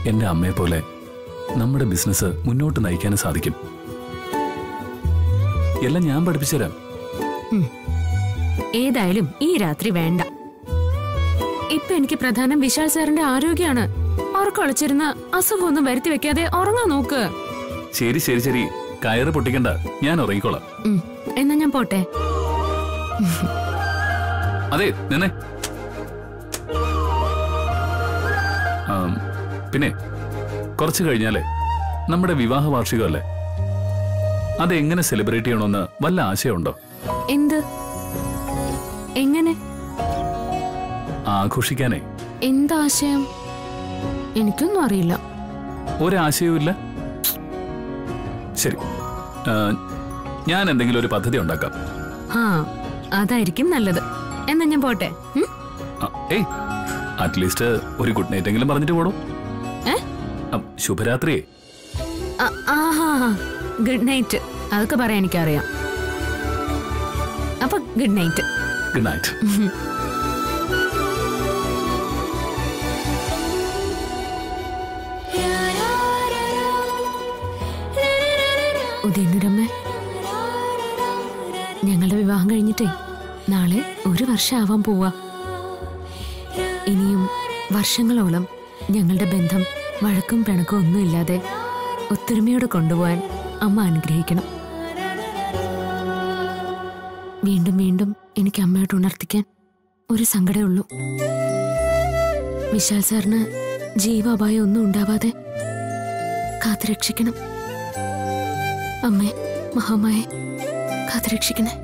എന്റെ അമ്മയെ പോലെ നമ്മുടെ ബിസിനസ് മുന്നോട്ട് നയിക്കാനും സാധിക്കും എല്ലാം ഞാൻ പഠിപ്പിച്ചുതരാം ഏതായാലും ഈ രാത്രി വേണ്ട ഇപ്പൊ എനിക്ക് പ്രധാനം വിശാൽ സാറിന്റെ ആരോഗ്യമാണ് ഉറക്കൊളച്ചിരുന്ന അസുഖമൊന്നും വരുത്തി വെക്കാതെ ഉറങ്ങാൻ നോക്ക് ശരി ശരി ശരി കയറ് പൊട്ടിക്കണ്ട ഞാൻ ഉറങ്ങിക്കോളാം ഉം, എന്നാ ഞാൻ പോട്ടെ അതെ നിന്നെ ആം, പിന്നെ കുറച്ച് കഴിഞ്ഞാലേ നമ്മുടെ വിവാഹ വാർഷികമല്ലേ അതെങ്ങനെ സെലിബ്രേറ്റ് ചെയ്യണമെന്ന് വല്ല ആശയമുണ്ടോ എന്ത് എങ്ങനെ ആഘോഷിക്കാനേ എന്താശയം എനിക്കൊന്നും അറിയില്ല ഒരാശയവും ഇല്ല ശരി ആ, ഞാൻ എന്തെങ്കിലും ഒരു പദ്ധതി ഉണ്ടാക്കാം ആ അതായിരിക്കും നല്ലത് എന്നാ ഞാൻ പോട്ടെ ഉം? ആ, ഏയ് അറ്റ്ലീസ്റ്റ് ഒരു ഗുഡ് നൈറ്റ് എങ്കിലും പറഞ്ഞിട്ട് പോടൂ ഏ? ആ, ശുഭരാത്രിയേ ആ- ആഹാ ഗുഡ് നൈറ്റ് അതൊക്കെ പറയാൻ എനിക്കറിയാം അപ്പൊ ഗുഡ് നൈറ്റ് ഗുഡ് നൈറ്റ് ഉദയനുരമ്മ ഞങ്ങളുടെ വിവാഹം കഴിഞ്ഞിട്ടേ നാളെ ഒരു വർഷം ആവാൻ പോവാ ഇനിയും വർഷങ്ങളോളം ഞങ്ങളുടെ ബന്ധം വഴക്കും പിണക്കും ഒന്നുമില്ലാതെ ഒത്തൊരുമയോടെ കൊണ്ടുപോകാൻ അമ്മ അനുഗ്രഹിക്കണം വീണ്ടും വീണ്ടും എനിക്ക് അമ്മയോട് ഉണർത്തിക്കാൻ ഒരു സങ്കടമേ ഉള്ളൂ വിശാൽ സാറിന് ജീവാപായം ഒന്നും ഉണ്ടാവാതെ കാത്തുരക്ഷിക്കണം അമ്മേ മഹാമായെ കാത്തുരക്ഷിക്കണേ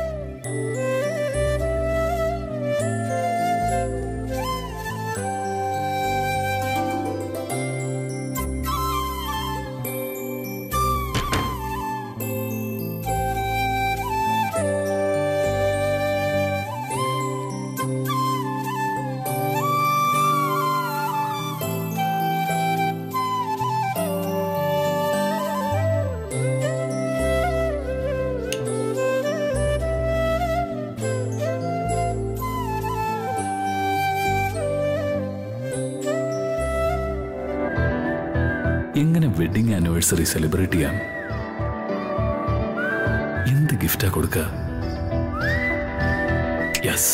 എങ്ങനെ വെഡിങ് ആനിവേഴ്സറി സെലിബ്രേറ്റ് ചെയ്യാം എന്ത് ഗിഫ്റ്റാ കൊടുക്കുക yes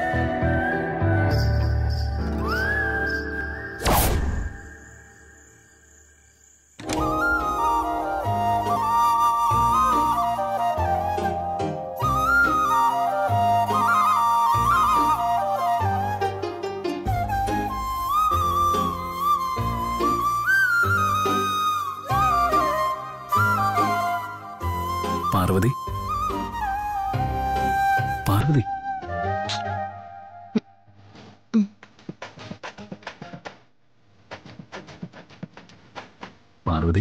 Parvathi Parvathi Parvathi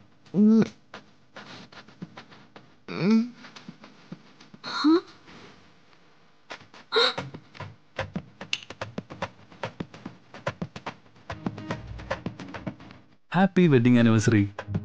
happy wedding anniversary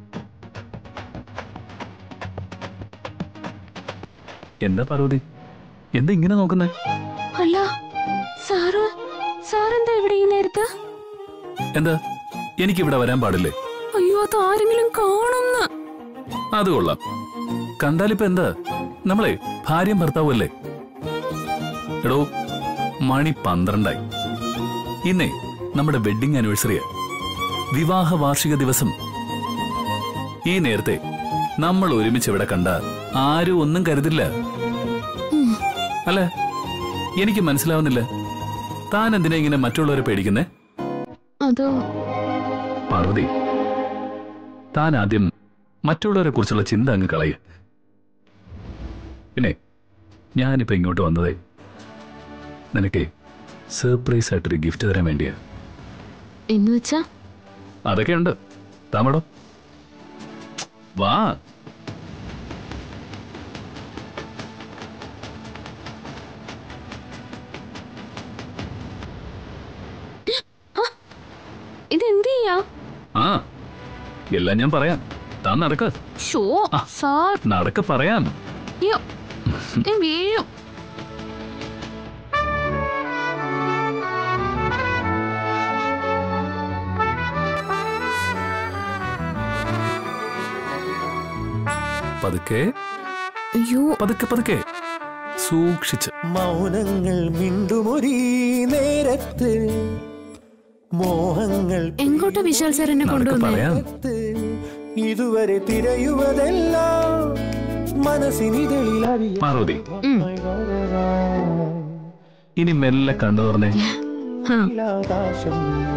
എന്താ പാർവതി എന്താ ഇങ്ങനെ നോക്കുന്നേ അല്ല സാറ് സാറെന്താ ഇവിടെ ഈ നേരത്ത് എന്താ എനിക്കിവിടെ വരാൻ പാടില്ലേ അയ്യോ അത് ആരെങ്കിലും കാണുന്ന അത് കൊള്ളാം കണ്ടാലിപ്പോ എന്താ നമ്മളെ ഭാര്യയും ഭർത്താവുമല്ലേ എടോ മണി പന്ത്രണ്ടായി ഇന്നേ നമ്മുടെ വെഡിങ് ആനിവേഴ്സറിയാ വിവാഹ വാർഷിക ദിവസം ഈ നേരത്തെ നമ്മൾ ഒരുമിച്ച് ഇവിടെ കണ്ട ആരും ഒന്നും കരുതില്ല അല്ല എനിക്ക് മനസ്സിലാവുന്നില്ല താൻ എന്തിനാ ഇങ്ങനെ മറ്റുള്ളവരെ പേടിക്കുന്നേ അതോ പാർവതി താൻ ആദ്യം മറ്റുള്ളവരെ കുറിച്ചുള്ള ചിന്ത അങ്ങ് കളയ പിന്നെ ഞാനിപ്പോ ഇങ്ങോട്ട് വന്നതേ നിനക്ക് സർപ്രൈസ് ആയിട്ടൊരു ഗിഫ്റ്റ് തരാൻ വേണ്ടിയാ എന്ന് വെച്ചാ അതൊക്കെ ഉണ്ട് താമടോ വാ ഇത് എന്ത് ചെയ്യാ ആ എല്ലാം ഞാൻ പറയാം താൻ നടക്ക ഷോ സാർ നടക്ക പറയാം അയ്യോ ഞാൻ വീഴും പതുക്കെ അയ്യോ പതുക്കെ പതുക്കെ സൂക്ഷിച്ച് മൗനങ്ങൾ മിണ്ടുമൊരീ നേരത്ത് മോഹങ്ങൾ എങ്ങോട്ടാ വിശാൽ സാർ എന്നെ നടക്ക് കൊണ്ടുവന്നേ പറയാം തീരത്ത് ഇതുവരെ തിരയുവതെല്ലാം മനസ്സിനിതളിലറിയ പാർവതി ഇനി മെല്ലെ കണ്ടു പറഞ്ഞേ ആ, ആകാശം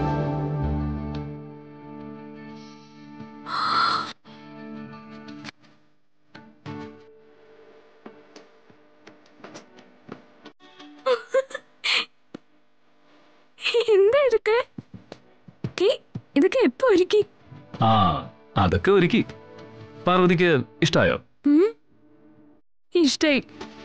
എന്താ ഇതൊക്കെ ഏയ്, ഇതൊക്കെ എപ്പോ ഒരുക്കി ആ അതൊക്കെ ഒരുക്കി പാർവതിക്ക് ഇഷ്ടായോ ഉം? ഇഷ്ടായി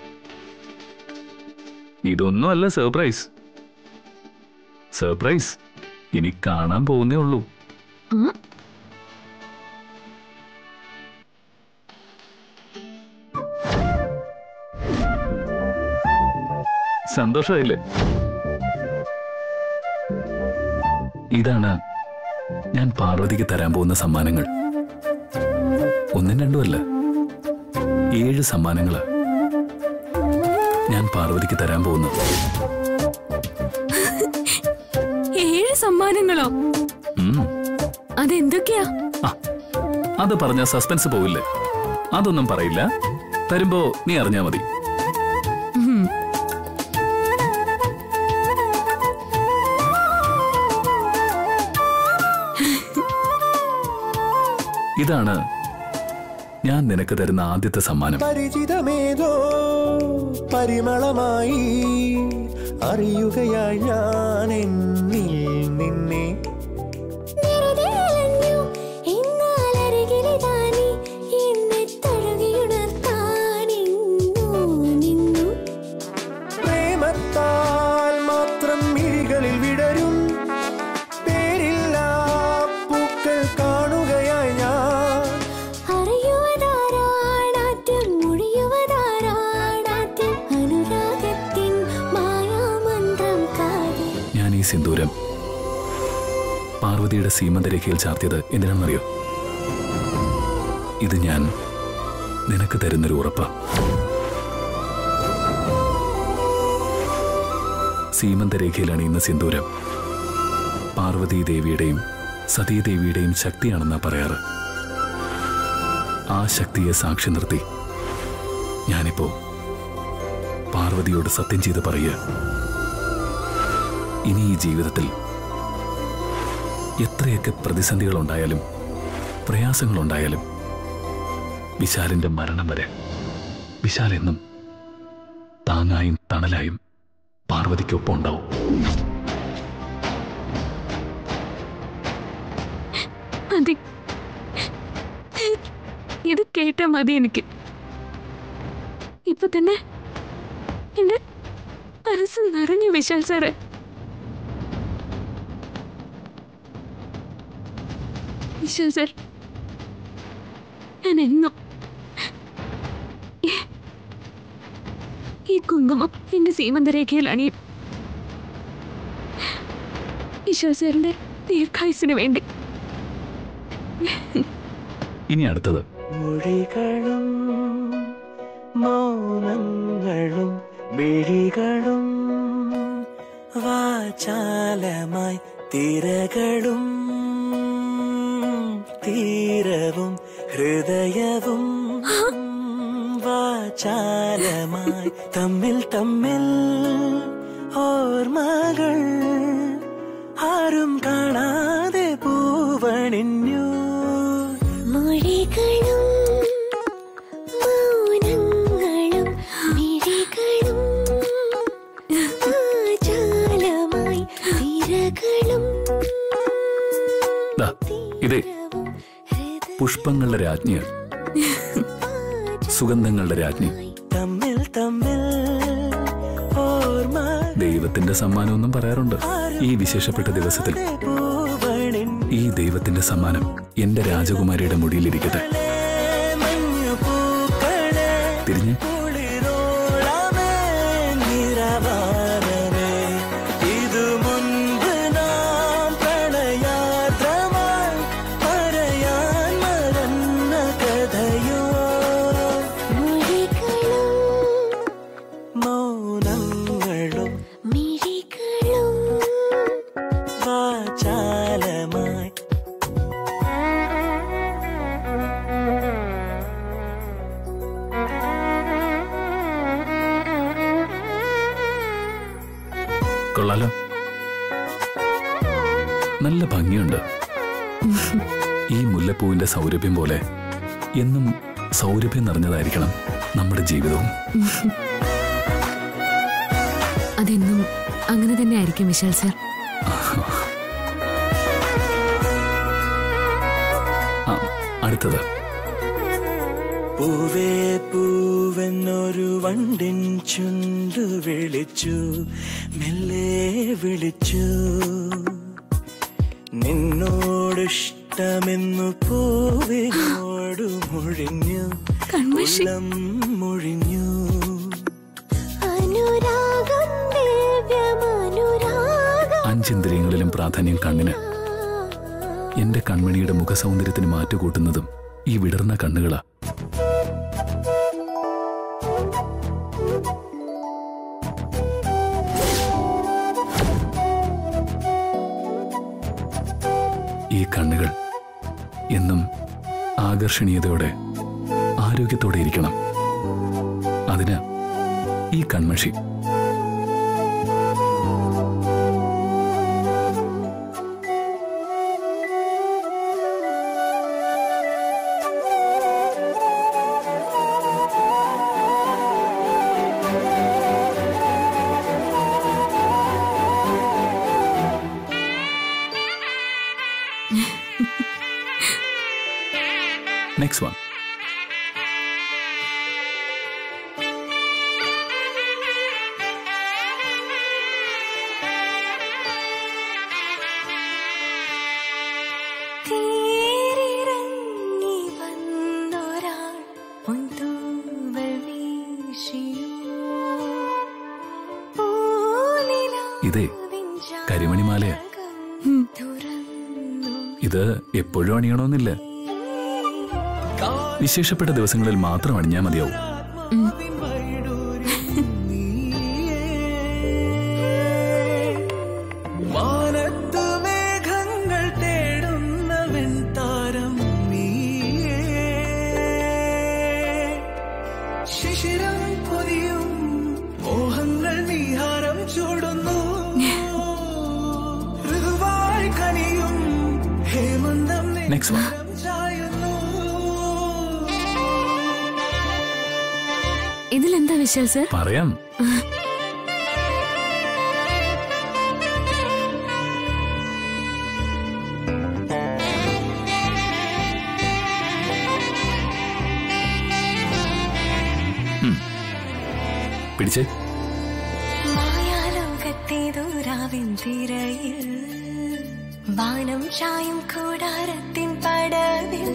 ഇതൊന്നും അല്ല സർപ്രൈസ് സർപ്രൈസ് ഇനി കാണാൻ പോകുന്നേ ഉള്ളൂ ഉം? സന്തോഷമായില്ലേ ഇതാണ് ഞാൻ പാർവതിക്ക് തരാൻ പോകുന്ന സമ്മാനങ്ങൾ ഒന്നും രണ്ടും അല്ല ഏഴ് സമ്മാനങ്ങള് ഞാൻ പാർവതിക്ക് തരാൻ പോകുന്നു ഏഴ് സമ്മാനങ്ങളോ ഉം. അതെന്തൊക്കെയാ ആ, അത് പറഞ്ഞ സസ്പെൻസ് പോവില്ലേ അതൊന്നും പറയില്ല തരുമ്പോ നീ അറിഞ്ഞാ മതി ഉം. ഇതാണ് ഞാൻ നിനക്ക് തരുന്ന ആദ്യത്തെ സമ്മാനം പരിചിതമേതോ പരിമളമായി അറിയുകയായി ഞാൻ എന്നിൽ നിന്നെ വെറുതെ അലഞ്ഞു എന്നാൽ അരികിലിതാനി എന്നെ തഴുകിയുണർത്താനിന്നു നിന്നു പ്രേമത്താൽ മാത്രം മിഴികളിൽ വിടരും പേരില്ലാ പൂക്കൾ കാണുകയായി ഞാൻ അറിയുവതാരാണാദ്യം മുഴിയുവതാരാണാദ്യം അനുരാഗത്തിൻ മായാമന്ത്രം കാതിൽ ഞാൻ ഈ സിന്ദൂരം പാർവതിയുടെ സീമന്തരേഖയിൽ ചാർത്തിയത് എന്തിനാണെന്നറിയോ ഇത് ഞാൻ നിനക്ക് തരുന്നൊരു ഉറപ്പ് സീമന്തരേഖയിലാണ് ഇന്ന് സിന്ദൂരം പാർവതി ദേവിയുടെയും സതീദേവിയുടെയും ശക്തിയാണെന്നാ പറയാറ് ആ ശക്തിയെ സാക്ഷി നിർത്തി ഞാനിപ്പോ പാർവതിയോട് സത്യം ചെയ്ത് പറയുക ഇനി ഈ ജീവിതത്തിൽ എത്രയൊക്കെ പ്രതിസന്ധികളുണ്ടായാലും പ്രയാസങ്ങളുണ്ടായാലും വിശാലിന്റെ മരണം വരെ വിശാൽ എന്നും താങ്ങായും തണലായും പാർവതിക്കൊപ്പം ഉണ്ടാവും മതി ഇത് കേട്ടാ മതി എനിക്ക് ഇപ്പൊ തന്നെ എന്റെ മനസ്സ് നിറഞ്ഞു വിശാൽ സാറ് വിശാൽ സാർ ഞാൻ എന്നും ഈ- ഈ കുങ്കുമം എന്റെ സീമന്തരേഖയിൽ അണിയും വിശാൽ സാറിന്റെ ദീർഘായുസിന് വേണ്ടി ഇനി അടുത്തത് മൊഴികളും മൗനങ്ങളും വിഴികളും വാചാലമായി തിരകളും തീരവും ഹൃദയവും വാചാലമായി തമ്മിൽ തമ്മിൽ ഓർമ്മകൾ ആരും കാണാതെ പൂവണിഞ്ഞു മൊഴികളും മൗനങ്ങളും മിഴികളും ആചാലമായി തിരകളും ദാ, ഇതേ തീരവും പുഷ്പങ്ങളുടെ രാജ്ഞിയാണ് സുഗന്ധങ്ങളുടെ രാജ്ഞി തമ്മിൽ തമ്മിൽ ഓർമ്മ ദൈവത്തിന്റെ സമ്മാനമൊന്നും പറയാറുണ്ട് ഈ വിശേഷപ്പെട്ട ദിവസത്തിൽ പൂവണിൻ ഈ ദൈവത്തിന്റെ സമ്മാനം എന്റെ രാജകുമാരിയുടെ മുടിയിലിരിക്കട്ടെ മഞ്ഞു പൂക്കളെ തിരിഞ്ഞ് കുളിരോളമേ നിറവാനമേ ഇതു മുൻപ് നാം പ്രണയാത്രമായി പറയാൻ മറന്ന കഥയോ ഭംഗിയുണ്ട് ഈ മുല്ലപ്പൂവിന്റെ സൗരഭ്യം പോലെ എന്നും സൗരഭ്യം നിറഞ്ഞതായിരിക്കണം നമ്മുടെ ജീവിതവും അതെന്നും അങ്ങനെ തന്നെ ആയിരിക്കും വിശാൽ സർ ആ അടുത്തത് പൂവേ പൂവെന്നൊരു വണ്ടിൻ ചുണ്ടു വിളിച്ചു മെല്ലെ വിളിച്ചു നിന്നോടിഷ്ടമെന്നു പൂവിനോടു മൊഴിഞ്ഞു കൺമഷി ഉള്ളം മൊഴിഞ്ഞു അനുരാഗം ദിവ്യമനുരാഗം അഞ്ചിന്ദ്രിയങ്ങളിലും പ്രാധാന്യം കണ്ണിന് എന്റെ കൺമണിയുടെ മുഖസൗന്ദര്യത്തിന് മാറ്റുകൂട്ടുന്നതും ഈ വിടർന്ന കണ്ണുകളാ ഈ കണ്ണുകൾ എന്നും ആകർഷണീയതയോടെ ആരോഗ്യത്തോടെ ഇരിക്കണം അതിന് ഈ കൺമഷി നെക്സ്റ്റ് വൺ തേരിറങ്ങി വന്നൊരാൾ പൊന്തൂവൽ വീശിയോ ഇതേ കരിമണിമാലയാ തുറന്നു ഇത് എപ്പോഴും അണിയണമെന്നില്ല വിശേഷപ്പെട്ട ദിവസങ്ങളിൽ മാത്രം അണിഞ്ഞാൽ മതിയാവും മാനത്തു മേഘങ്ങൾ തേടുന്ന വെൺതാരം നീയേ ശിശിരം പൊതിയും മോഹങ്ങൾ നീഹാരം ചൂടുന്നു ഋതുവായി കനിയും ഹേമന്തം Next one. നെഞ്ചം ചായുന്നു ഇതിലെന്താ വിശാൽ സർ പറയാം ഉം. പിടിച്ചേ മായാലോകത്തേതോരാവിൻ തിരയിൽ വാനം ചായും കൂടാരത്തിൻ പടവിൽ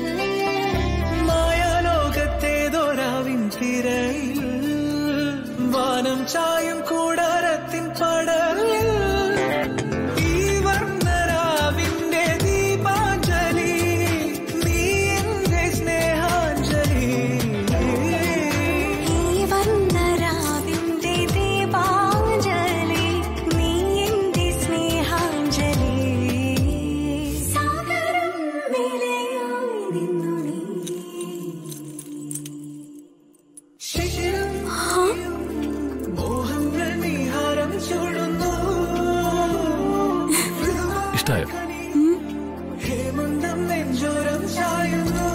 മായാലോകത്തേതോരാവിൻ തിരയിൽ വാനം ചായും കൂടാരത്തിൻ പടവിൽ ഈ വർണ്ണരാവിന്റെ ദീപാഞ്ജലി നീ എന്റെ സ്നേഹാഞ്ജലി ഈ വർണ്ണരാവിന്റെ ദീപാഞ്ജലി നീ എന്റെ സ്നേഹാഞ്ജലി സാഗരം വിലയായി നിന്നു നീ ശിശിരം മോഹങ്ങൾ നീഹാരം ചൂടുന്നു ഇഷ്ടായോ ഹേമന്തം നെഞ്ചോരം ചായുന്നു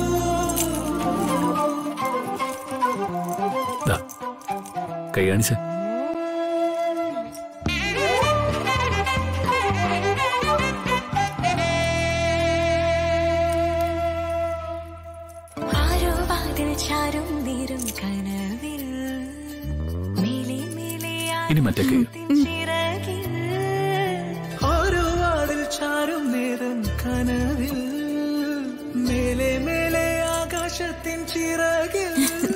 ദാ കൈ കാണിച്ച ആരോ വാതിൽ ചാരും നേരം കനവിൽ മേലെ മേലെ ഇനി മറ്റേ കൈ ചിറകിൽ ഓരോ വാതിൽ ചാരും നേരം കനവിൽ മേലെ മേലെ ആകാശത്തിൻ ചിറകിൽ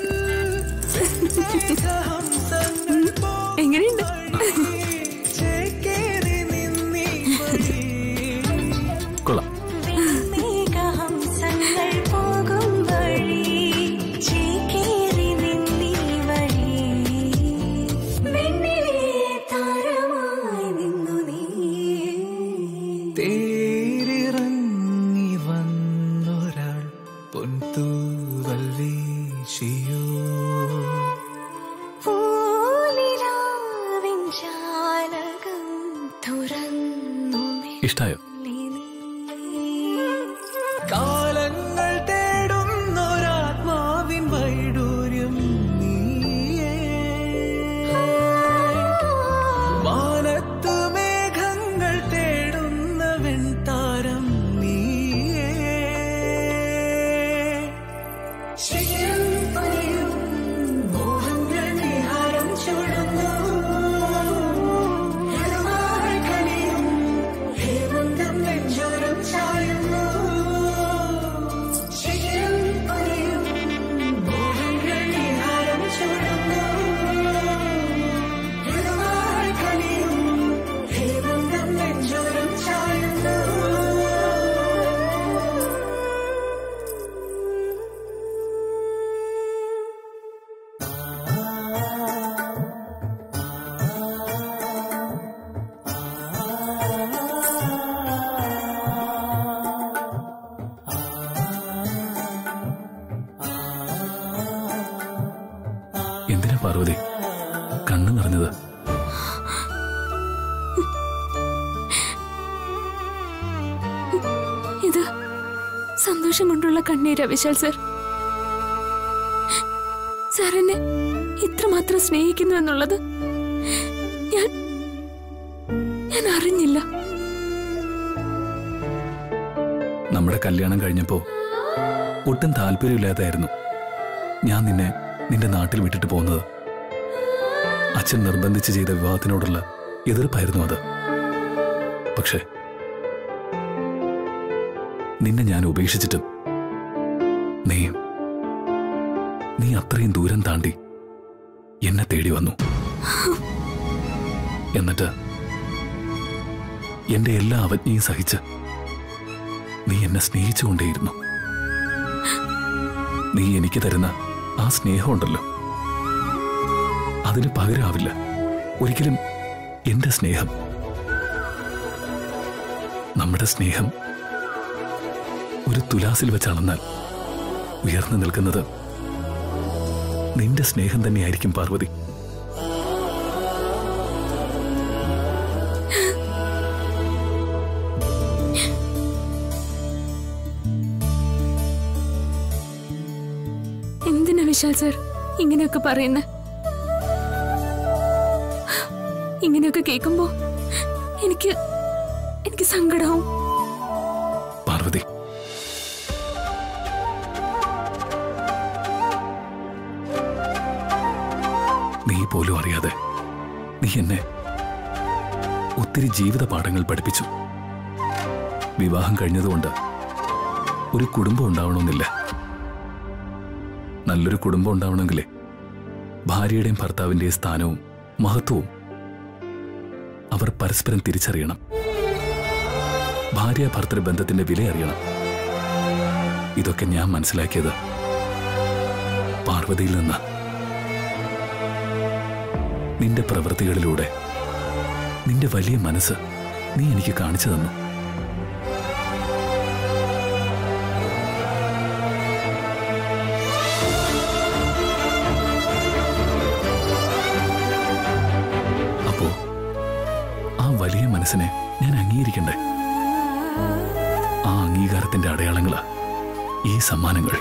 ഹംസങ്ങൾ എങ്ങനെയുണ്ട് ചേക്കേറി നിന്നീ വഴി. കൊള്ളാം മേഘഹംസങ്ങൾ പോകും വഴി ചേക്കേറി നിന്നീ വഴി വെണ്ണിലേ താരമായി നിന്നു നീ തേരിറങ്ങി വന്നൊരാൾ പൊൻതൂവൽ വീശിയോ പൂനിലാവിൻ ജാലകം തുറന്നു ഇഷ്ടായോ മെല്ലെ നീ എന്തിനാ പാർവതി കണ്ണു നിറഞ്ഞത് ഇത് സന്തോഷം കൊണ്ടുള്ള കണ്ണീരാ വിശാൽ സർ സാർ എന്നെ ഇത്രമാത്രം സ്നേഹിക്കുന്നു എന്നുള്ളത് ഞാൻ ഞാൻ അറിഞ്ഞില്ല നമ്മുടെ കല്യാണം കഴിഞ്ഞപ്പോ ഒട്ടും താല്പര്യമില്ലാതായിരുന്നു ഞാൻ നിന്നെ നിന്റെ നാട്ടിൽ വിട്ടിട്ട് പോകുന്നത് അച്ഛൻ നിർബന്ധിച്ച് ചെയ്ത വിവാഹത്തിനോടുള്ള എതിർപ്പായിരുന്നു അത് പക്ഷേ നിന്നെ ഞാൻ ഉപേക്ഷിച്ചിട്ടും നീ നീ അത്രയും ദൂരം താണ്ടി എന്നെ തേടി വന്നു എന്നിട്ട് എന്റെ എല്ലാ അവജ്ഞയും സഹിച്ച് നീ എന്നെ സ്നേഹിച്ചുകൊണ്ടേയിരുന്നു നീ എനിക്ക് തരുന്ന ആ സ്നേഹമുണ്ടല്ലോ അതിന് പകരാവില്ല ഒരിക്കലും എന്റെ സ്നേഹം നമ്മുടെ സ്നേഹം ഒരു തുലാസിൽ വെച്ചളന്നാൽ ഉയർന്നു നിൽക്കുന്നത് നിന്റെ സ്നേഹം തന്നെയായിരിക്കും പാർവതി എന്തിനാ വിശാൽ സർ ഇങ്ങനെയൊക്കെ പറയുന്ന ഇങ്ങനെയൊക്കെ കേൾക്കുമ്പോ എനിക്ക് എനിക്ക് സങ്കടവും പാർവതി നീ പോലും അറിയാതെ നീ എന്നെ ഒത്തിരി ജീവിത പാഠങ്ങൾ പഠിപ്പിച്ചു വിവാഹം കഴിഞ്ഞതുകൊണ്ട് ഒരു കുടുംബം ഉണ്ടാവണമെന്നില്ല നല്ലൊരു കുടുംബം ഉണ്ടാവണമെങ്കിലേ ഭാര്യയുടെയും ഭർത്താവിന്റെയും സ്ഥാനവും മഹത്വവും അവർ പരസ്പരം തിരിച്ചറിയണം ഭാര്യ ഭർത്തൃ ബന്ധത്തിന്റെ വില അറിയണം ഇതൊക്കെ ഞാൻ മനസ്സിലാക്കിയത് പാർവതിയിൽ നിന്ന് നിന്റെ പ്രവൃത്തികളിലൂടെ നിന്റെ വലിയ മനസ്സ് നീ എനിക്ക് കാണിച്ചു തന്നു അപ്പോ ആ വലിയ മനസ്സിനെ ഞാൻ അംഗീകരിക്കണ്ടേ ആ അംഗീകാരത്തിന്റെ അടയാളങ്ങളാ ഈ സമ്മാനങ്ങൾ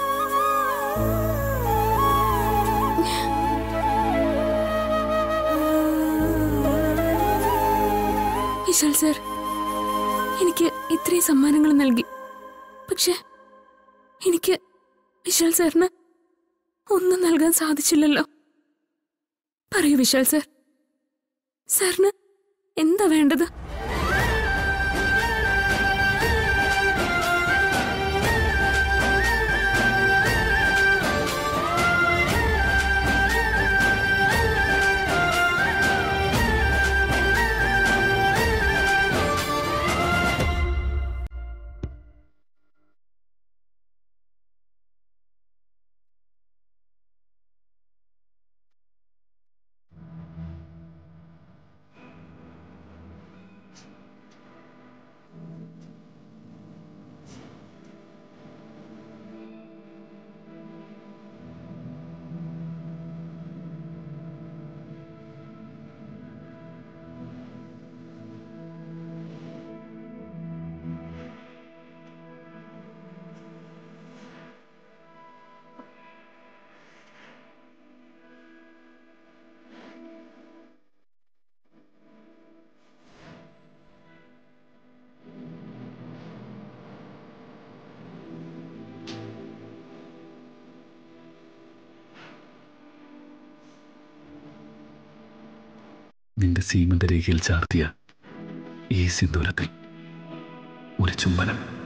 വിശാൽ സർ എനിക്ക് ഇത്രയും സമ്മാനങ്ങൾ നൽകി പക്ഷെ എനിക്ക് വിശാൽ സാറിന് ഒന്നും നൽകാൻ സാധിച്ചില്ലല്ലോ പറയൂ വിശാൽ സർ സാറിന് എന്താ വേണ്ടത് നിന്റെ സീമന്ത രേഖയിൽ ചാർത്തിയ ഈ സിന്ദൂരത്തിൽ ഒരു ചുംബനം